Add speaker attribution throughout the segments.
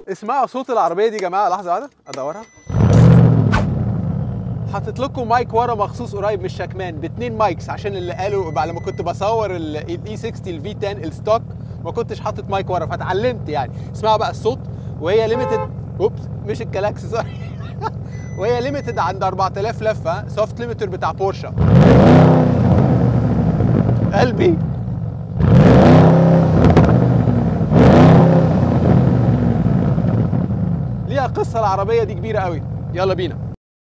Speaker 1: اسمعوا صوت العربيه دي يا جماعه لحظه واحده ادورها حاطط لكم مايك ورا مخصوص قريب من الشكمان باتنين مايكس عشان اللي قالوا بعد ما كنت بصور الاي 60 الفي 10 الستوك ما كنتش حاطط مايك ورا فاتعلمت يعني اسمعوا بقى الصوت وهي ليميتد اوبس مش الكلاكس سوري وهي ليميتد عند 4000 لفه سوفت ليميتر بتاع بورشه قلبي ليها قصه العربيه دي كبيره قوي يلا بينا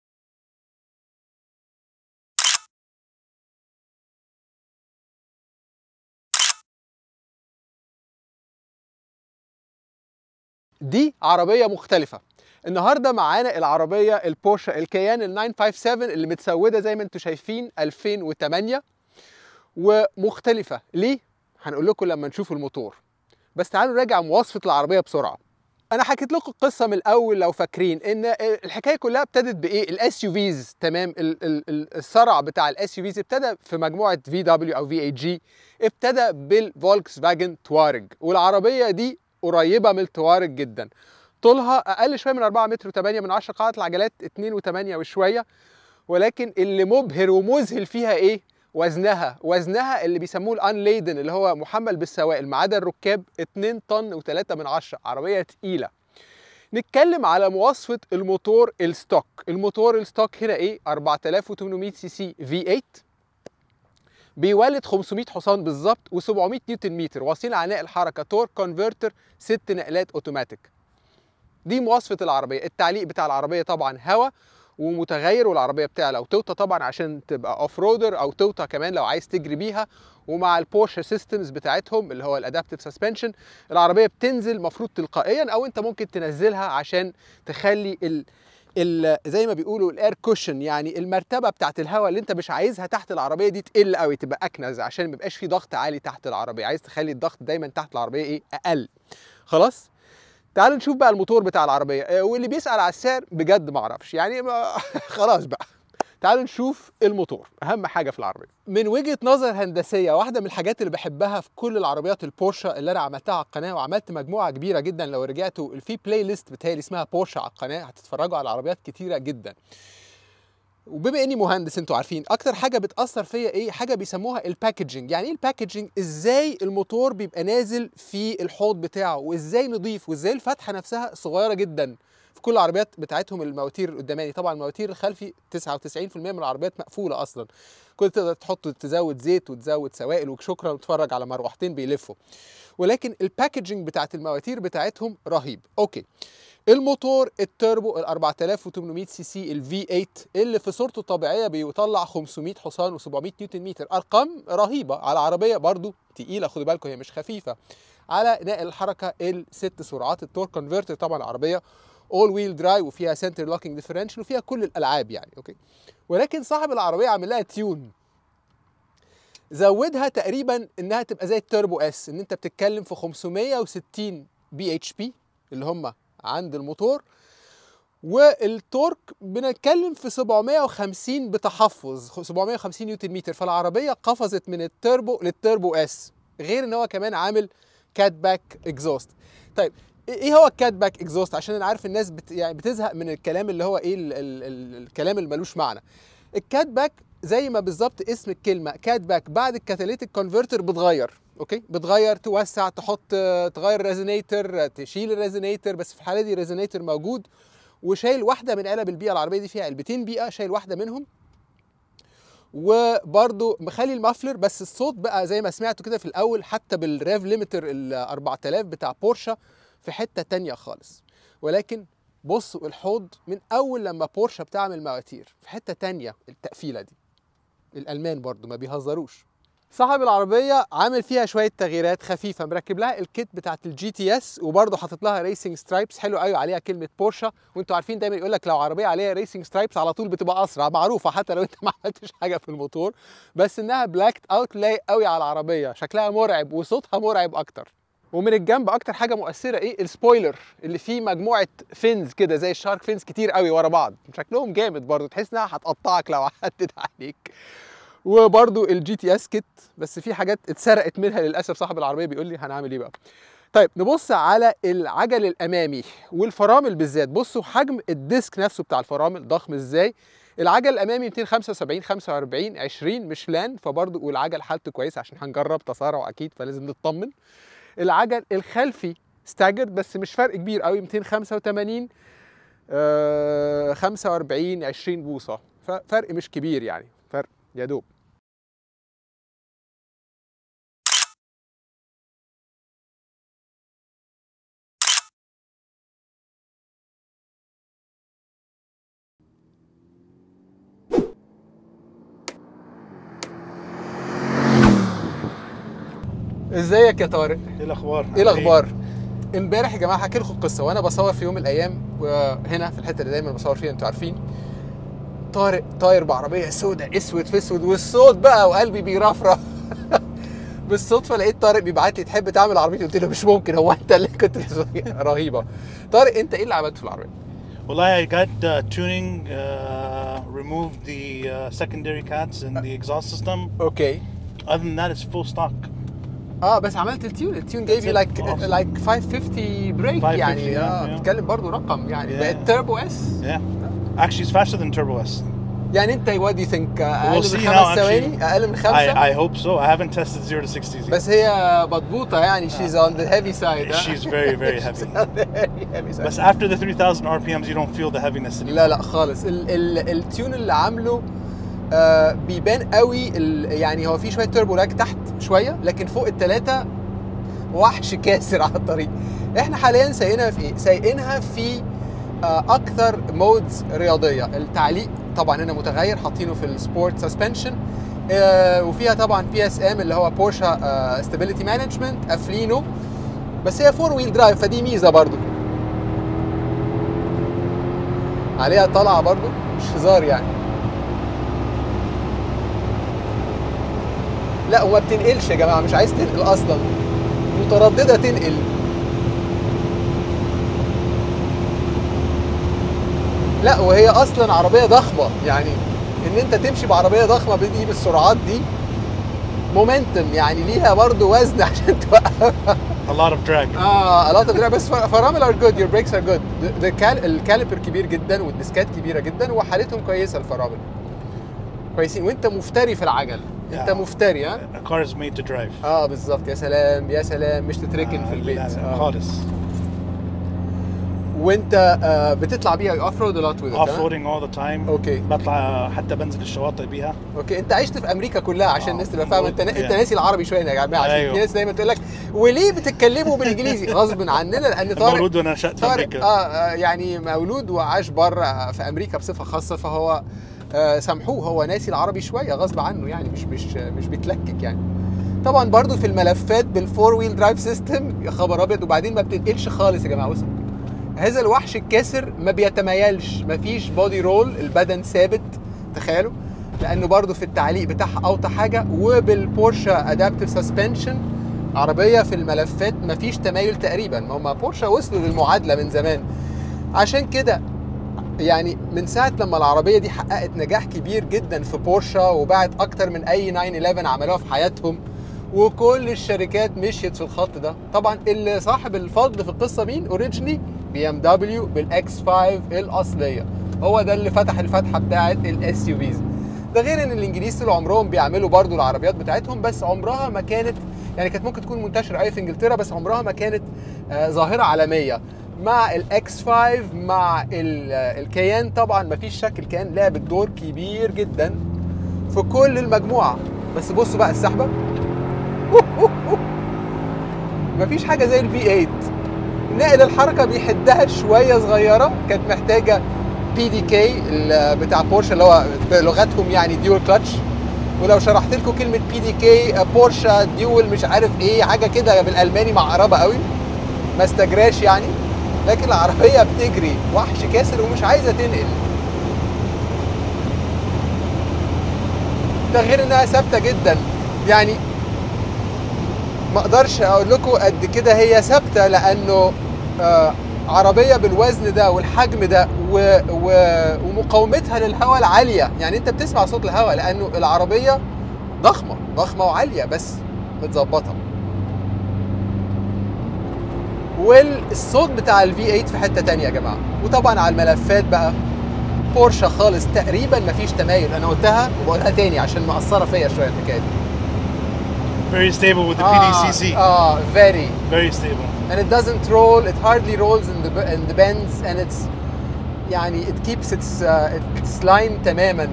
Speaker 1: دي عربية مختلفة النهارده معانا العربية البورشه الكيان ال 957 اللي متسودة زي ما انتم شايفين 2008 ومختلفة ليه؟ هنقول لكم لما نشوف الموتور بس تعالوا نراجع مواصفة العربية بسرعة انا حكيت لكم القصه من الاول لو فاكرين ان الحكايه كلها ابتدت بايه الاس يو فيز تمام ال- ال- ال- الصرع بتاع الاس يو فيز ابتدى في مجموعه في دبليو او في اي جي ابتدى بالفولكس فاجن توارج والعربيه دي قريبه من التوارج جدا طولها اقل شويه من 4 متر و8 من 10 قاعده العجلات 2 و8 وشويه ولكن اللي مبهر ومذهل فيها ايه وزنها وزنها اللي بيسموه الان ليدن اللي هو محمل بالسوائل ما عدا الركاب 2 طن و3 من 10 عربيه تقيله نتكلم على مواصفه الموتور الستوك الموتور الستوك هنا ايه 4800 سي سي في 8 بيولد 500 حصان بالظبط و700 نيوتن متر واصلين عناء الحركه تور كونفرتر ست نقلات اوتوماتيك دي مواصفه العربيه التعليق بتاع العربيه طبعا هوا ومتغير والعربيه بتعلى وتوطى طبعا عشان تبقى اوف رودر او توطى كمان لو عايز تجري بيها ومع البورشه سيستمز بتاعتهم اللي هو الادابتيف سسبنشن العربيه بتنزل مفروض تلقائيا او انت ممكن تنزلها عشان تخلي ال ال زي ما بيقولوا الاير كوشن يعني المرتبه بتاعت الهواء اللي انت مش عايزها تحت العربيه دي تقل قوي تبقى اكنز عشان ما يبقاش في ضغط عالي تحت العربيه عايز تخلي الضغط دايما تحت العربيه ايه اقل خلاص تعالوا نشوف بقى الموتور بتاع العربيه آه، واللي بيسال على السعر بجد ما اعرفش يعني ما خلاص بقى تعالوا نشوف الموتور اهم حاجه في العربيه من وجهه نظر هندسيه واحده من الحاجات اللي بحبها في كل العربيات البورشه اللي انا عملتها على القناه وعملت مجموعه كبيره جدا لو رجعتوا في بلاي ليست بتهيألي اسمها بورشه على القناه هتتفرجوا على عربيات كتيره جدا وبما اني مهندس انتوا عارفين اكتر حاجه بتاثر فيا ايه حاجه بيسموها الباكجينج يعني ايه الباكجينج ازاي الموتور بيبقى نازل في الحوض بتاعه وازاي نضيف وازاي الفتحه نفسها صغيره جدا في كل العربيات بتاعتهم المواتير القداماني طبعا المواتير الخلفي 99% من العربيات مقفوله اصلا كنت تقدر تحط تزود زيت وتزود سوائل وشكرا وتتفرج على مروحتين بيلفوا ولكن الباكجينج بتاعت المواتير بتاعتهم رهيب اوكي الموتور التربو ال 4800 سي سي ال في 8 اللي في صورته الطبيعيه بيطلع 500 حصان و700 نيوتن متر ارقام رهيبه على عربيه برضو تقيله خدوا بالكم هي مش خفيفه على نقل الحركه الست سرعات التور كونفرتر طبعا العربيه اول ويل درايف وفيها سنتر لوكينج ديفرنشال وفيها كل الالعاب يعني اوكي ولكن صاحب العربيه عامل لها تيون زودها تقريبا انها تبقى زي التوربو اس ان انت بتتكلم في 560 بي اتش بي اللي هم عند الموتور والتورك بنتكلم في 750 بتحفظ 750 نيوتن متر فالعربيه قفزت من التربو للتربو اس غير ان هو كمان عامل كات باك اكزوست طيب ايه هو الكات باك اكزوست عشان انا عارف الناس بت يعني بتزهق من الكلام اللي هو ايه ال ال ال الكلام اللي ملوش معنى الكات باك زي ما بالظبط اسم الكلمه كات باك بعد الكاتاليتيك كونفرتر بتغير اوكي بتغير توسع تحط تغير الريزونيتر تشيل الريزونيتر بس في الحاله دي الريزونيتر موجود وشايل واحده من علب البيئه العربيه دي فيها علبتين بيئه شايل واحده منهم وبرده مخلي المافلر بس الصوت بقى زي ما سمعتوا كده في الاول حتى بالريف ليميتر ال 4000 بتاع بورشه في حته تانية خالص ولكن بصوا الحوض من اول لما بورشه بتعمل مواتير في حته تانية التقفيله دي الالمان برضو ما بيهزروش صاحب العربيه عامل فيها شويه تغييرات خفيفه مركب لها الكيت بتاعت الجي تي اس وبرضه حاطط لها ريسنج سترايبس حلو قوي عليها كلمه بورشه وانتوا عارفين دايما يقول لك لو عربيه عليها ريسنج سترايبس على طول بتبقى اسرع معروفه حتى لو انت ما عملتش حاجه في الموتور بس انها بلاكت اوت لايق قوي على العربيه شكلها مرعب وصوتها مرعب اكتر ومن الجنب اكتر حاجه مؤثره ايه السبويلر اللي فيه مجموعه فينز كده زي الشارك فينز كتير قوي ورا بعض شكلهم جامد برضه تحس انها هتقطعك لو عدت عليك وبرده الجي تي اس كيت بس في حاجات اتسرقت منها للاسف صاحب العربيه بيقول لي هنعمل ايه بقى طيب نبص على العجل الامامي والفرامل بالذات بصوا حجم الديسك نفسه بتاع الفرامل ضخم ازاي العجل الامامي 275 45 20 ميشلان فبرضه والعجل حالته كويسه عشان هنجرب تسارع اكيد فلازم نطمن العجل الخلفي ستاجرد بس مش فرق كبير قوي 285 آه 45 20 بوصه ففرق مش كبير يعني فرق يا دوب ازيك يا طارق
Speaker 2: ايه الاخبار؟
Speaker 1: ايه الاخبار امبارح يا جماعه هحكي لكم قصه وانا بصور في يوم من الايام هنا في الحته اللي دايما بصور فيها انتوا عارفين طارق طاير بعربيه سوداء اسود في اسود والصوت بقى وقلبي بيرفرف بالصدفه لقيت طارق بيبعت لي تحب تعمل عربيتي قلت له مش ممكن هو انت اللي كنت رهيبه طارق انت ايه اللي عملته في العربيه؟
Speaker 2: والله I got uh, tuning, uh, removed the uh, secondary cats in the exhaust system.
Speaker 1: اوكي
Speaker 2: Other than that, it's full stock.
Speaker 1: اه بس عملت التيون التيون جايب لي لايك
Speaker 2: Awesome.
Speaker 1: لايك 550 بريك
Speaker 2: 550
Speaker 1: يعني اه
Speaker 2: yeah.
Speaker 1: بتتكلم برضه رقم يعني
Speaker 2: Yeah.
Speaker 1: بقت تربو اس
Speaker 2: Yeah. Actually, it's faster than Turbo S.
Speaker 1: يعني انت وات يو ثينك اقل
Speaker 2: We'll
Speaker 1: من
Speaker 2: see
Speaker 1: خمس
Speaker 2: now,
Speaker 1: ثواني
Speaker 2: actually.
Speaker 1: اقل من خمسه
Speaker 2: I, I hope so. I haven't tested 0 to 60 yet.
Speaker 1: بس هي مضبوطه يعني شيز اون ذا هيفي سايد
Speaker 2: She's very, very heavy.
Speaker 1: heavy
Speaker 2: But after the 3000 RPMs, you don't feel the heaviness anymore.
Speaker 1: لا لا خالص ال ال التيون اللي عامله آه بيبان قوي ال يعني هو في شويه توربو لاج تحت شويه لكن فوق الثلاثه وحش كاسر على الطريق احنا حاليا سايقينها في ايه سايقينها في آه اكثر مودز رياضيه التعليق طبعا هنا متغير حاطينه في السبورت سسبنشن آه وفيها طبعا بي اس ام اللي هو بورشا ستابيليتي مانجمنت قافلينه بس هي فور ويل درايف فدي ميزه برضو عليها طلعه برضو مش هزار يعني لا وما بتنقلش يا جماعه مش عايز تنقل اصلا متردده تنقل لا وهي اصلا عربيه ضخمه يعني ان انت تمشي بعربيه ضخمه دي بالسرعات دي مومنتم يعني ليها برضو وزن عشان توقفها
Speaker 2: A lot of drag.
Speaker 1: اه a lot of drag بس فر- فرامل ار جود يور بريكس ار جود الكاليبر كبير جدا والديسكات كبيره جدا وحالتهم كويسه الفرامل كويسين وانت مفتري في العجل انت
Speaker 2: Yeah.
Speaker 1: مفتري ها
Speaker 2: A car is made to drive.
Speaker 1: اه بالظبط يا سلام يا سلام مش تتركن في البيت
Speaker 2: لا لا
Speaker 1: آه.
Speaker 2: خالص.
Speaker 1: وانت آه بتطلع بيها اوف رود لوت وذ
Speaker 2: Off roading all the time.
Speaker 1: اوكي
Speaker 2: بطلع حتى بنزل الشواطئ بيها.
Speaker 1: اوكي انت عشت في امريكا كلها عشان
Speaker 2: آه.
Speaker 1: الناس تبقى فاهمه انت انت
Speaker 2: Yeah.
Speaker 1: ناسي العربي شويه يا جماعه عشان
Speaker 2: أيوه.
Speaker 1: في ناس دايما تقول لك وليه بتتكلموا بالانجليزي غصب عننا لان طارق
Speaker 2: مولود وانا نشأت في
Speaker 1: طارق
Speaker 2: امريكا.
Speaker 1: آه آه، يعني مولود وعاش بره في امريكا بصفه خاصه فهو آه سامحوه هو ناسي العربي شويه غصب عنه يعني مش مش مش بيتلكك يعني طبعا برضو في الملفات بالفور ويل درايف سيستم يا خبر ابيض وبعدين ما بتنقلش خالص يا جماعه بصوا هذا الوحش الكاسر ما بيتميلش مفيش بودي رول البدن ثابت تخيلوا لانه برضو في التعليق بتاعها اوطى حاجه وبالبورشا ادابتيف سسبنشن عربيه في الملفات مفيش تمايل تقريبا ما هم بورشا وصلوا للمعادله من زمان عشان كده يعني من ساعه لما العربيه دي حققت نجاح كبير جدا في بورشا وباعت اكتر من اي 911 عملوها في حياتهم وكل الشركات مشيت في الخط ده طبعا اللي صاحب الفضل في القصه مين اوريجيني بي ام دبليو بالاكس 5 الاصليه هو ده اللي فتح الفتحه بتاعه الاس يو فيز ده غير ان الانجليز طول عمرهم بيعملوا برضو العربيات بتاعتهم بس عمرها ما كانت يعني كانت ممكن تكون منتشره اي في انجلترا بس عمرها ما كانت آه، ظاهره عالميه مع الاكس 5 مع ال- آه، الكيان طبعا ما فيش شك الكيان لعبت دور كبير جدا في كل المجموعه بس بصوا بقى السحبه مفيش حاجه زي الفي 8 نقل الحركه بيحدها شويه صغيره كانت محتاجه بي دي كي بتاع بورشه اللي هو بلغتهم يعني ديول كلاتش ولو شرحت لكم كلمه بي دي كي بورشه ديول مش عارف ايه حاجه كده بالالماني معقربه قوي ما استجراش يعني لكن العربيه بتجري وحش كاسر ومش عايزه تنقل ده غير انها ثابته جدا يعني ما اقدرش اقول لكم قد كده هي ثابته لانه آه عربيه بالوزن ده والحجم ده و... و... ومقاومتها للهواء العاليه يعني انت بتسمع صوت الهواء لانه العربيه ضخمه ضخمه وعاليه بس متظبطه والصوت بتاع الفي 8 في حته تانية يا جماعه وطبعا على الملفات بقى بورشه خالص تقريبا مفيش تمايل انا قلتها وبقولها تاني عشان مأثره فيا شويه الحكايه دي
Speaker 2: Very stable with the
Speaker 1: اه
Speaker 2: PDCC.
Speaker 1: اه very
Speaker 2: Very stable.
Speaker 1: and it doesn't roll it hardly rolls in the in the bends and it's يعني it keeps its uh, its line تماما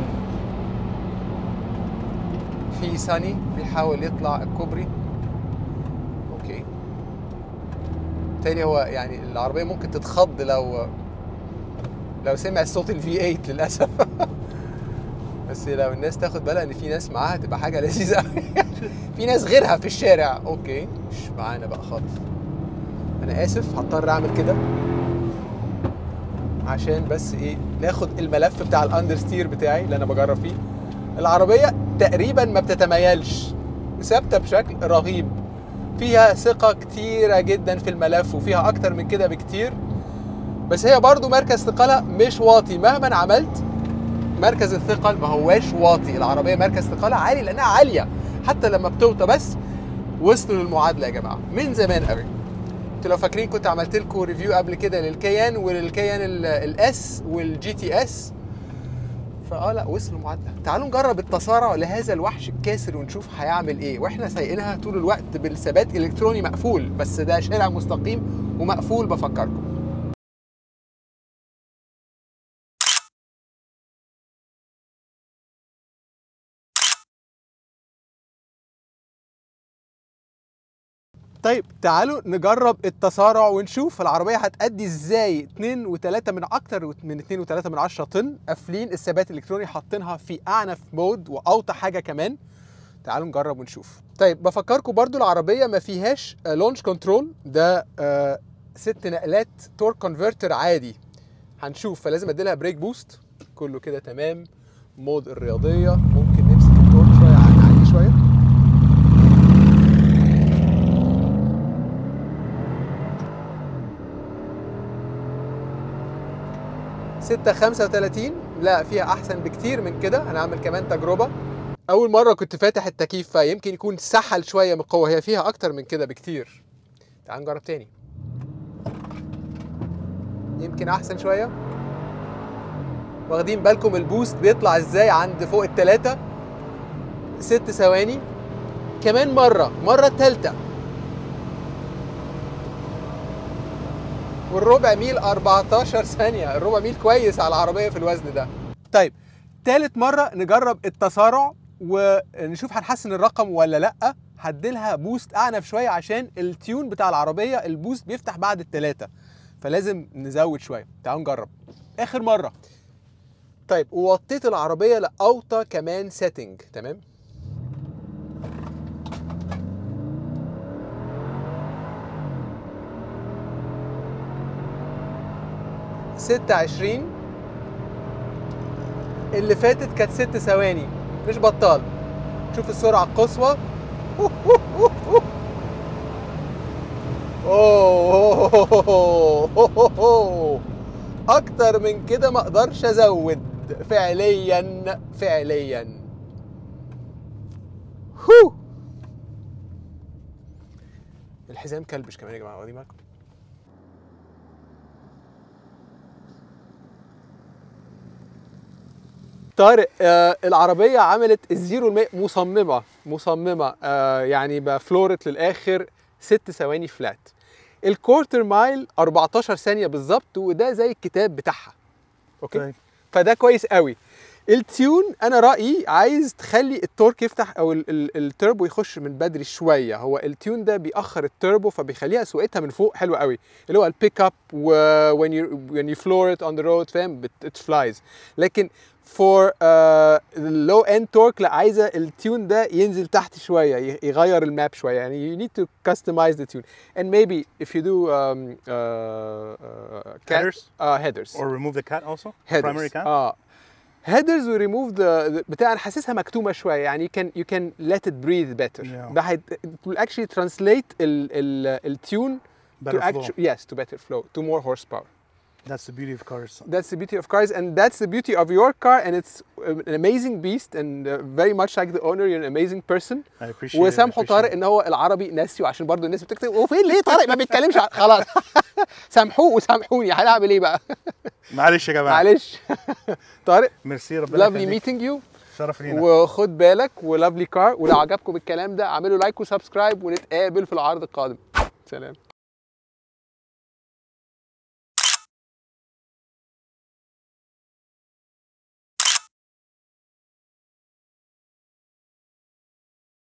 Speaker 1: في ساني بيحاول يطلع الكوبري اوكي تاني هو يعني العربية ممكن تتخض لو لو سمع صوت الفي 8 للأسف بس لو الناس تاخد بالها ان في ناس معاها تبقى حاجة لذيذة قوي في ناس غيرها في الشارع اوكي مش معانا بقى خالص انا اسف هضطر اعمل كده عشان بس ايه ناخد الملف بتاع الاندرستير بتاعي اللي انا بجرب فيه العربيه تقريبا ما بتتميلش ثابته بشكل رهيب فيها ثقه كتيره جدا في الملف وفيها اكتر من كده بكتير بس هي برضو مركز ثقلها مش واطي مهما عملت مركز الثقل ما هواش واطي العربيه مركز ثقلها عالي لانها عاليه حتى لما بتوطى بس وصلوا للمعادله يا جماعه من زمان قوي انتوا لو فاكرين كنت عملت لكم ريفيو قبل كده للكيان وللكيان الاس والجي تي اس فاه لا وصلوا معادله تعالوا نجرب التسارع لهذا الوحش الكاسر ونشوف هيعمل ايه واحنا سايقينها طول الوقت بالثبات الكتروني مقفول بس ده شارع مستقيم ومقفول بفكركم طيب تعالوا نجرب التسارع ونشوف العربية هتأدي ازاي 2 و3 من اكتر من 2 و3 من 10 طن قافلين الثبات الالكتروني حاطينها في اعنف مود واوطى حاجة كمان تعالوا نجرب ونشوف طيب بفكركم برضو العربية ما فيهاش لونش كنترول ده آه ست نقلات تورك كونفرتر عادي هنشوف فلازم اديلها بريك بوست كله كده تمام مود الرياضية ممكن نمسك التورك شوية عن عالي شوية ستة خمسة وتلاتين لا فيها أحسن بكتير من كده هنعمل كمان تجربة أول مرة كنت فاتح التكييف فيمكن يكون سحل شوية من القوة هي فيها أكتر من كده بكتير تعال نجرب تاني يمكن أحسن شوية واخدين بالكم البوست بيطلع ازاي عند فوق التلاتة ست ثواني كمان مرة مرة تالتة والربع ميل 14 ثانية الربع ميل كويس على العربية في الوزن ده طيب تالت مرة نجرب التسارع ونشوف هنحسن الرقم ولا لأ هديلها بوست أعنف شوية عشان التيون بتاع العربية البوست بيفتح بعد التلاتة فلازم نزود شوية تعالوا نجرب آخر مرة طيب ووطيت العربية لأوطى كمان سيتنج تمام ستة عشرين اللي فاتت كانت ست ثواني مش بطال شوف السرعة القصوى أوه أكتر من كده ما أقدرش أزود فعليا فعليا هو الحزام كلبش كمان يا جماعة واخدين بالكم طارق آه العربية عملت الزيرو المية مصممة مصممة آه يعني بفلورت للآخر ست ثواني فلات الكورتر مايل 14 ثانية بالظبط وده زي الكتاب بتاعها اوكي
Speaker 2: طيب.
Speaker 1: فده كويس قوي التيون انا رايي عايز تخلي التورك يفتح او ال- ال- التربو يخش من بدري شويه هو التيون ده بيأخر التربو فبيخليها سواقتها من فوق حلوه قوي اللي هو البيك اب و when you when you floor it on the road فاهم بت- it flies لكن for uh, low end torque لا عايزه التيون ده ينزل تحت شويه ي- يغير الماب شويه يعني you need to customize the tune and maybe if you do um, uh, uh, cat-
Speaker 2: Headers?
Speaker 1: uh, headers
Speaker 2: Or remove the cat also?
Speaker 1: headers
Speaker 2: Primary cat?
Speaker 1: اه headers we remove the, the بتاع انا حاسسها مكتومه شويه يعني you can you can let it breathe better
Speaker 2: Yeah.
Speaker 1: ده هيت- it will actually translate ال ال التune
Speaker 2: Better
Speaker 1: to
Speaker 2: flow.
Speaker 1: actu- yes to better flow to more horsepower
Speaker 2: That's the beauty of cars.
Speaker 1: That's the beauty of cars, and that's the beauty of your car, and it's an amazing beast, and uh, very much like the owner, you're an amazing person.
Speaker 2: I appreciate it. I
Speaker 1: وسامحوا
Speaker 2: appreciate
Speaker 1: طارق
Speaker 2: it.
Speaker 1: ان هو العربي ناسي وعشان برضه الناس بتكتب هو فين ليه طارق ما بيتكلمش ع- خلاص سامحوه وسامحوني هنعمل ايه بقى
Speaker 2: معلش يا جماعه
Speaker 1: معلش طارق
Speaker 2: ميرسي ربنا
Speaker 1: lovely
Speaker 2: يخليك.
Speaker 1: meeting you
Speaker 2: شرف لينا
Speaker 1: وخد بالك ولافلي كار ولو عجبكم الكلام ده اعملوا لايك وسبسكرايب ونتقابل في العرض القادم سلام